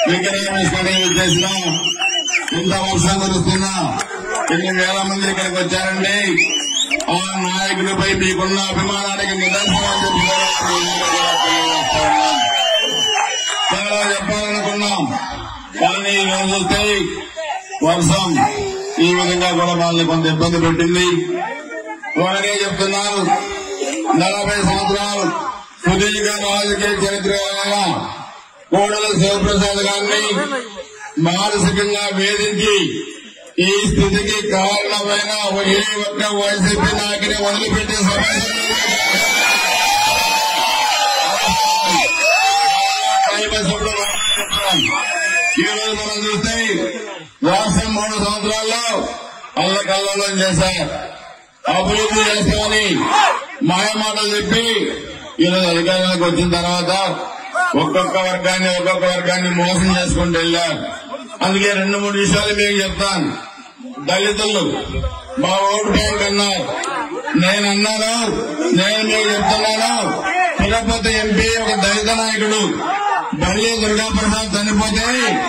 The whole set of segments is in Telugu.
విగ్రహావిష్కరణ చేసిన ఇంత వర్షం కురుస్తున్నా ఎన్ని వేల మంది ఇక్కడికి వచ్చారండి ఆ నాయకుడిపై మీకున్న అభిమానానికి నిదర్శనం అని చెప్పి కూడా మీ ముందుకు కూడా తెలియజేస్తా ఉన్నాం. చాలా చెప్పాలనుకున్నాం కానీ ఈ రోజు చూస్తే వర్షం ఈ విధంగా కూడా వాళ్ళని కొంత ఇబ్బంది పెట్టింది ఒకటే చెప్తున్నారు నలభై సంవత్సరాలు సుదీర్ఘ రాజకీయ చరిత్ర కలిగిన కోడల శివప్రసాద్ గారిని మానసికంగా వేధించి ఈ స్థితికి కారణమైన ఏ ఒక్క వైసీపీ నాయకుని వదిలిపెట్టే సమస్య ఈ రోజు మనం చూస్తే రాష్ట్రం మూడు సంవత్సరాల్లో అల్లకల్లోలం చేశారు అభివృద్ధి చేస్తామని మాయమాటలు చెప్పి ఈరోజు అధికారంలోకి వచ్చిన తర్వాత ఒక్కొక్క వర్గాన్ని ఒక్కొక్క వర్గాన్ని మోసం చేసుకుంటూ వెళ్ళారు అందుకే రెండు మూడు విషయాలు మీకు చెప్తాను దళితులు మా ఓటు బ్యాంక్ అన్నారు నేను అన్నాను నేను మీకు చెప్తున్నాను తిరుపతి ఎంపీ ఒక దళిత నాయకుడు బల్లి దుర్గాప్రసాద్ చనిపోతే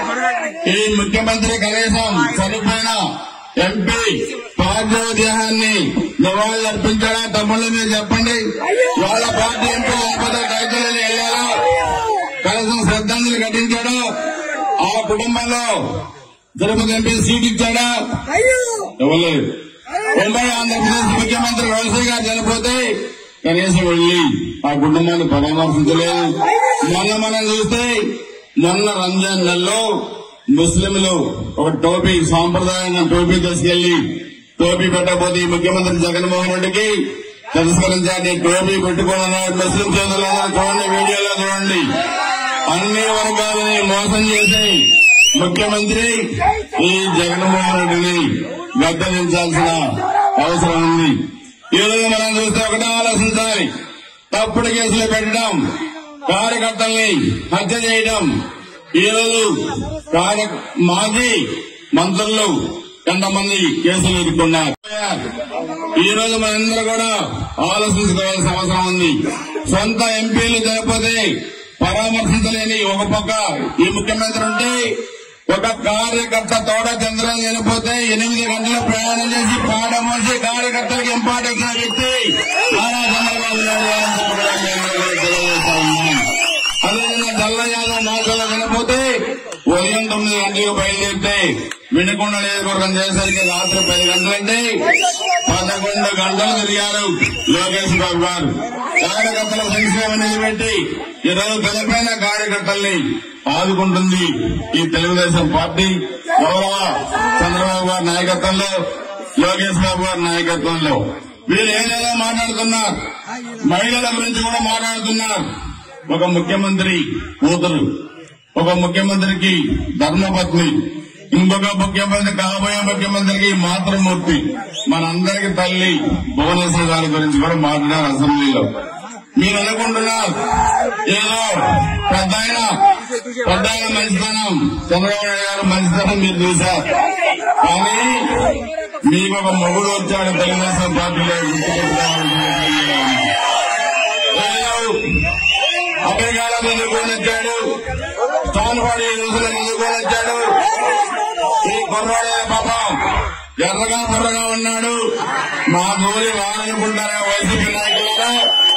ఈ ముఖ్యమంత్రి కనీసం చనిపోయిన ఎంపీ పార్థివ దేహాన్ని నివాళులు అర్పించాడా తమ్ముళ్ళు మీరు చెప్పండి వాళ్ళ పార్టీ ఎంపీ లేకపోతే దళితులని వెళ్ళారా కనీసం శ్రద్ధాంజలి ఘటించాడా ఆ కుటుంబంలో తిరుపతి ఎంపీ సీట్ ఇచ్చాడా ఇవ్వలేదు ఉమ్మడి ఆంధ్రప్రదేశ్ ముఖ్యమంత్రి రోసయ్య గారు చనిపోతే కనీసం వెళ్లి ఆ కుటుంబాన్ని పరామర్శించలేదు మొన్న మనం చూస్తే మొన్న రంజాన్ నెలలో ముస్లింలు ఒక టోపీ సాంప్రదాయంగా టోపీ తీసుకెళ్లి టోపీ పెట్టకపోతే ఈ ముఖ్యమంత్రి జగన్మోహన్ రెడ్డికి తిరస్కరించాలి టోపీ పెట్టుకున్నాడు ముస్లిం సోదరులందరూ చూడండి వీడియోలో చూడండి అన్ని వర్గాలని మోసం చేసి ముఖ్యమంత్రి ఈ జగన్మోహన్ రెడ్డిని గద్దలించాల్సిన అవసరం ఉంది ఈ రోజు మనం చూస్తే ఒకటే ఆలోచించాలి తప్పుడు కేసులు పెట్టడం కార్యకర్తల్ని హత్య చేయడం ఈ రోజు కార్య మాజీ మంత్రులు ఎంతమంది కేసులు ఎదుర్కొన్నారు ఈ రోజు మనందరూ కూడా ఆలోచించుకోవాల్సిన అవసరం ఉంది సొంత ఎంపీలు లేకపోతే పరామర్శించలేని ఒక పక్క ఈ ముఖ్యమంత్రి ఉంటే ఒక కార్యకర్త తోడ చంద్రం చనిపోతే ఎనిమిది గంటల ప్రయాణం చేసి పాడమోసి కార్యకర్తలకు ఇంపార్టెన్స్ ఇచ్చిన వ్యక్తి నారా చంద్రబాబు నాయుడు గారు అని చెప్పి కూడా మేము అందరూ తెలియజేస్తా ఉన్నాం. అదేవిధంగా దల్ల యాదవ్ నాయకులు వినపోతే ఉదయం తొమ్మిది గంటలకు బయలుదేరితే వినకొండ నియోజకవర్గం చేసరికి రాత్రి పది గంటలంటే పదకొండు గంటలు తిరిగారు లోకేష్ బాబు గారు కార్యకర్తల సంక్షేమ నిలబెట్టి ఈరోజు చనిపోయిన కార్యకర్తల్ని ఆదుకుంటుంది ఈ తెలుగుదేశం పార్టీ గౌరవ చంద్రబాబు గారి నాయకత్వంలో లోకేష్ బాబు గారి నాయకత్వంలో వీళ్ళు ఏదేదో మాట్లాడుతున్నారు మహిళల గురించి కూడా మాట్లాడుతున్నారు ఒక ముఖ్యమంత్రి కూతురు ఒక ముఖ్యమంత్రికి ధర్మపత్ని ఇంకొక ముఖ్యమంత్రి కాబోయే ముఖ్యమంత్రికి మాతృమూర్తి మనందరికి తల్లి భువనేశ్వర్ గారి గురించి కూడా మాట్లాడారు అసెంబ్లీలో మీరు అనుకుంటున్నారు ఏదో పెద్ద ఆయన పెద్ద ఆయన మంచితనం చంద్రబాబు నాయుడు గారు మంచితనం మీరు చూశారు కానీ మీకు ఒక మొగుడు వచ్చాడు తెలుగుదేశం పార్టీలో గుర్తుపెట్టుకోవాలని అమెరికాలో ఎదుర్కొని వచ్చాడు స్టాన్ఫర్డ్ యూనివర్సిటీలో ఎదుర్కొని వచ్చాడు ఈ కుర్రాడే పాపం ఎర్రగా బుర్రగా ఉన్నాడు మా గోలి వారనుకుంటారా వైసీపీ నాయకులారా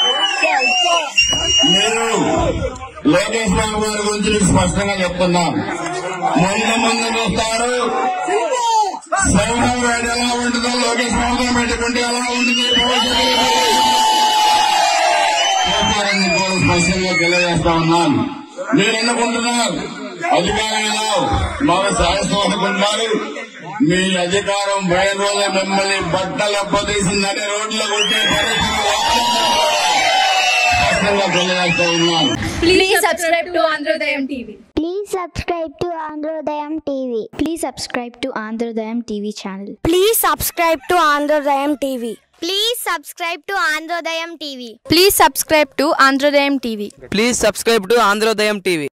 మీరు లోకేష్ బాబు గారి గురించి మీకు స్పష్టంగా చెప్తున్నాం ముందు ముందు చూస్తారు సింహం వేడి ఎలా ఉంటుందో లోకేష్ బాబు గారు పెట్టుకుంటే ఎలా ఉంటుంది చేస్తారని కూడా స్పష్టంగా తెలియజేస్తా ఉన్నాను మీరు ఎన్నుకుంటున్నారు అధికారంలో మాకు శాస్త్రం అనుకుంటున్నారు మీ అధికారం పోయిన రోజు మిమ్మల్ని బట్టలు ఎప్పదీసిందని రోడ్లో కొట్టే పరిస్థితి స్పష్టంగా తెలియజేస్తా ఉన్నాను Please subscribe to Androdayam TV. Please subscribe to Androdayam TV. Please subscribe to Androdayam TV channel. Please subscribe to Androdayam TV. Please subscribe to Androdayam TV. Please subscribe to Androdayam TV. Please subscribe to Androdayam TV.